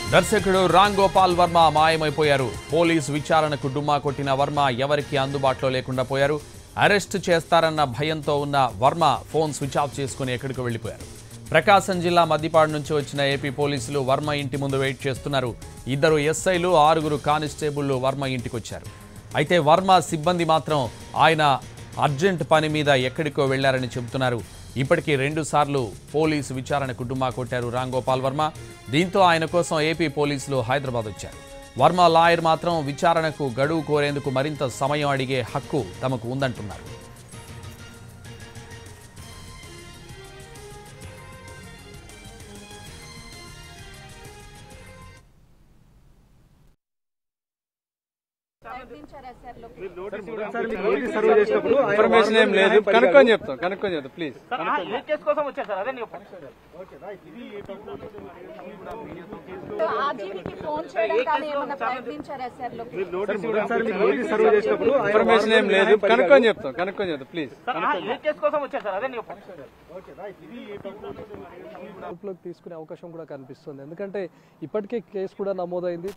దర్శకుడు రామ్ గోపాల్ వర్మ మాయమైపోయారు పోలీసు విచారణకు డుమ్మా కొట్టిన వర్మ ఎవరికి అందుబాటులో లేకుండా పోయారు అరెస్ట్ చేస్తారన్న భయంతో ఉన్న వర్మ ఫోన్ స్విచ్ ఆఫ్ చేసుకుని ఎక్కడికి వెళ్లిపోయారు ప్రకాశం జిల్లా మద్దిపాడు నుంచి వచ్చిన ఏపీ పోలీసులు వర్మ ఇంటి ముందు వెయిట్ చేస్తున్నారు ఇద్దరు ఎస్ఐలు ఆరుగురు కానిస్టేబుళ్లు వర్మ ఇంటికొచ్చారు అయితే వర్మ సిబ్బంది మాత్రం ఆయన అర్జెంట్ పని మీద ఎక్కడికో వెళ్లారని చెబుతున్నారు ఇప్పటికీ రెండు సార్లు పోలీసు విచారణకు డుమ్మా కొట్టారు రామ్ గోపాల్ వర్మ దీంతో ఆయన కోసం ఏపీ పోలీసులు హైదరాబాద్ వచ్చారు వర్మ లాయర్ మాత్రం విచారణకు గడువు కోరేందుకు మరింత సమయం అడిగే హక్కు తమకు ఉందంటున్నారు ప్రయత్నించారా సార్ లోపల? ఇన్ఫర్మేషన్ ఏం లేదు కనుక్కొని చెప్తాం కనుక్కొని చెప్తాం ప్లీజ్ ఏ కేసు కోసం వచ్చారు సార్ అదే నేను ఆర్జీవీకి ఫోన్ చేయడం కానీ ఏమన్నా ప్రయత్నించారా సార్ లోపల? ఇన్ఫర్మేషన్ ఏం లేదు కనుక్కొని చెప్తాం కనుక్కొని చెప్తాం ప్లీజ్ ఏ కేసు కోసం వచ్చారు సార్ అదే నేను అదుపులోకి తీసుకునే అవకాశం కూడా కనిపిస్తుంది ఎందుకంటే ఇప్పటికే కేసు కూడా నమోదైంది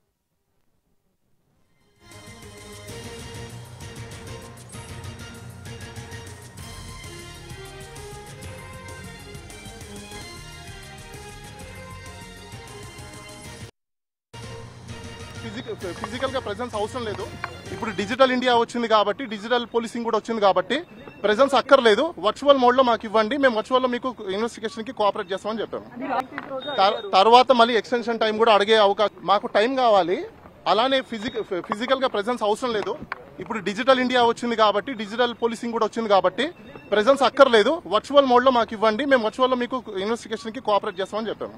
ఫిజికల్ ఫిజికల్ గా ప్రెసెన్స్ అవసరం లేదు ఇప్పుడు డిజిటల్ ఇండియా వచ్చింది కాబట్టి డిజిటల్ పోలీసింగ్ కూడా వచ్చింది కాబట్టి ప్రెసెన్స్ అక్కర్లేదు వర్చువల్ మోడ్ లో మాకు ఇవ్వండి మేము వర్చువల్ లో మీకు ఇన్వెస్టిగేషన్ కి కోఆపరేట్ చేస్తామని చెప్పాము తర్- తర్వాత మళ్ళీ ఎక్స్టెన్షన్ టైం కూడా అడిగే అవకాశం మాకు టైం కావాలి అలానే ఫిజికల్ ఫిజికల్ గా ప్రెసెన్స్ అవసరం లేదు ఇప్పుడు డిజిటల్ ఇండియా వచ్చింది కాబట్టి డిజిటల్ పోలీసింగ్ కూడా వచ్చింది కాబట్టి ప్రెసెన్స్ అక్కర్లేదు వర్చువల్ మోడ్ లో మాకు ఇవ్వండి మేము వర్చువల్ లో మీకు ఇన్వెస్టిగేషన్ కి కోఆపరేట్ చేస్తామని చెప్పాము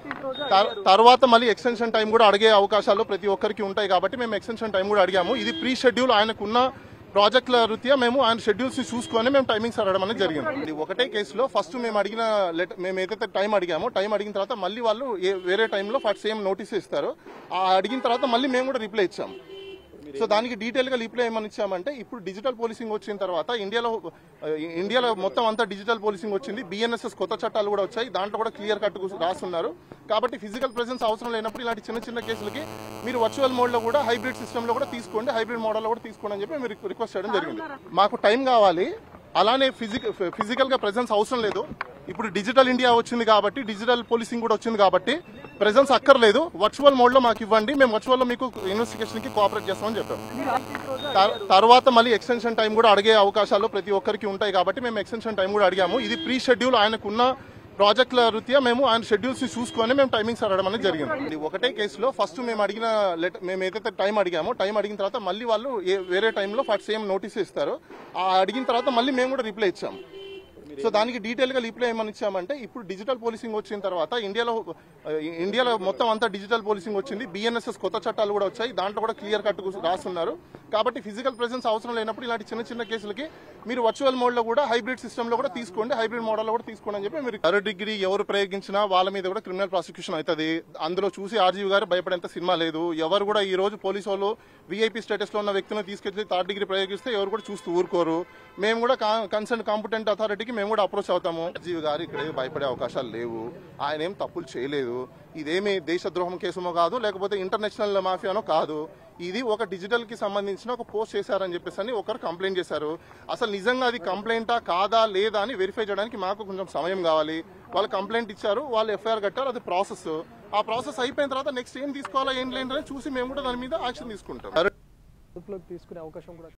తర్- తర్వాత మళ్ళీ ఎక్స్టెన్షన్ టైం కూడా అడిగే అవకాశాలు ప్రతి ఒక్కరికి ఉంటాయి కాబట్టి మేము ఎక్స్టెన్షన్ టైం కూడా అడిగాము ఇది ప్రీ షెడ్యూల్ ఆయనకున్న ప్రాజెక్టుల రీత్యా మేము ఆయన షెడ్యూల్స్ ని చూసుకొని మేము టైమింగ్స్ అడగడం అనేది జరిగింది ఇది ఒకటే కేసులో ఫస్ట్ మేము అడిగిన లెటర్ మేము ఏదైతే టైం అడిగామో టైం అడిగిన తర్వాత మళ్ళీ వాళ్ళు ఏ- వేరే టైంలో ఫస్ట్ సేమ్ నోటీస్ ఇస్తారు ఆ అడిగిన తర్వాత మళ్ళీ మేము కూడా రిప్లై ఇచ్చాము సో దానికి డీటెయిల్ గా రిప్లై ఏమని ఇచ్చామంటే ఇప్పుడు డిజిటల్ పోలీసింగ్ వచ్చిన తర్వాత ఇండియాలో ఆ, ఇండియాలో మొత్తం అంతా డిజిటల్ పోలీసింగ్ వచ్చింది బిఎన్ఎస్ఎస్ కొత్త చట్టాలు కూడా వచ్చాయి దాంట్లో కూడా క్లియర్ కట్ రాస్తున్నారు కాబట్టి ఫిజికల్ ప్రెసెన్స్ అవసరం లేనప్పుడు ఇలాంటి చిన్న చిన్న కేసులకి మీరు వర్చువల్ మోడ్ లో కూడా హైబ్రిడ్ సిస్టమ్ లో కూడా తీసుకోండి హైబ్రిడ్ మోడల్ లో కూడా తీసుకోండి అని చెప్పి మీరు రిక్వెస్ట్ చేయడం జరిగింది మాకు టైం కావాలి అలానే ఫిజికల్ ఫిజికల్ గా ప్రెసెన్స్ అవసరం లేదు ఇప్పుడు డిజిటల్ ఇండియా వచ్చింది కాబట్టి డిజిటల్ పోలీసింగ్ కూడా వచ్చింది కాబట్టి ప్రెసెన్స్ అక్కర్లేదు వర్చువల్ మోడ్ లో మాకు ఇవ్వండి మేము వర్చువల్ లో మీకు ఇన్వెస్టిగేషన్ కి కోఆపరేట్ చేస్తామని చెప్పాము తర్- తర్వాత మళ్ళీ ఎక్స్టెన్షన్ టైం కూడా అడిగే అవకాశాలు ప్రతి ఒక్కరికి ఉంటాయి కాబట్టి మేము ఎక్స్టెన్షన్ టైం కూడా అడిగాము ఇది ప్రీ షెడ్యూల్ ఆయనకున్న ప్రాజెక్టుల రీత్యా మేము ఆయన షెడ్యూల్స్ ని చూసుకొని మేము టైమింగ్స్ అడగడం అనేది జరిగింది ఇది ఒకటే కేసులో ఫస్ట్ మేము అడిగిన లెటర్ మేము ఏదైతే టైం అడిగామో టైం అడిగిన తర్వాత మళ్ళీ వాళ్ళు ఏ- వేరే టైంలో ఫస్ట్ సేమ్ నోటీస్ ఇస్తారు ఆ అడిగిన తర్వాత మళ్ళీ మేము కూడా రిప్లై ఇచ్చాము సో దానికి డీటెయిల్ గా రిప్లై ఏమని ఇచ్చామంటే ఇప్పుడు డిజిటల్ పోలీసింగ్ వచ్చిన తర్వాత ఇండియాలో ఆ, ఇండియాలో మొత్తం అంతా డిజిటల్ పోలీసింగ్ వచ్చింది బిఎన్ఎస్ఎస్ కొత్త చట్టాలు కూడా వచ్చాయి దాంట్లో కూడా క్లియర్ కట్ రాస్తున్నారు కాబట్టి ఫిజికల్ ప్రెసెన్స్ అవసరం లేనప్పుడు ఇలాంటి చిన్న చిన్న కేసులకి మీరు వర్చువల్ మోడ్ లో కూడా హైబ్రిడ్ సిస్టమ్ లో కూడా తీసుకోండి హైబ్రిడ్ మోడల్ లో కూడా తీసుకోండి అని చెప్పి మీరు థర్డ్ డిగ్రీ ఎవరు ప్రయోగించినా వాళ్ళ మీద కూడా క్రిమినల్ ప్రాసిక్యూషన్ అవుతుంది అందులో చూసి ఆర్జీవి గారు భయపడేంత సినిమా లేదు ఎవరు కూడా ఈ రోజు పోలీసు వాళ్ళు వీఐపీ స్టేటస్ లో ఉన్న వ్యక్తిని తీసుకెళ్లి థర్డ్ డిగ్రీ ప్రయోగిస్తే ఎవరు కూడా చూస్తూ ఊరుకోరు మేము కూడా కన్సర్న్ కాంపిటెంట్ అథారిటీకి మేము కూడా అప్రోచ్ అవుతాము ఆర్జీవి గారు ఇక్కడ ఏం భయపడే అవకాశాలు లేవు ఆయన ఏం తప్పులు చేయలేదు ఇదేమి దేశద్రోహం కేసుమో కాదు లేకపోతే ఇంటర్నేషనల్ మాఫియానో కాదు ఇది ఒక డిజిటల్ కి సంబంధించిన ఒక పోస్ట్ చేశారని చెప్పేసి అని ఒకరు కంప్లైంట్ చేశారు అసలు నిజంగా అది కంప్లైంటా కాదా లేదా అని వెరిఫై చేయడానికి మాకు కొంచెం సమయం కావాలి వాళ్ళు కంప్లైంట్ ఇచ్చారు వాళ్ళు ఎఫ్ఐఆర్ కట్టారు అది ప్రాసెస్ ఆ ప్రాసెస్ అయిపోయిన తర్వాత నెక్స్ట్ ఏం తీసుకోవాలా ఏం లేదని చూసి మేము కూడా దాని మీద యాక్షన్ తీసుకుంటాం అదుపులోకి తీసుకునే అవకాశం కూడా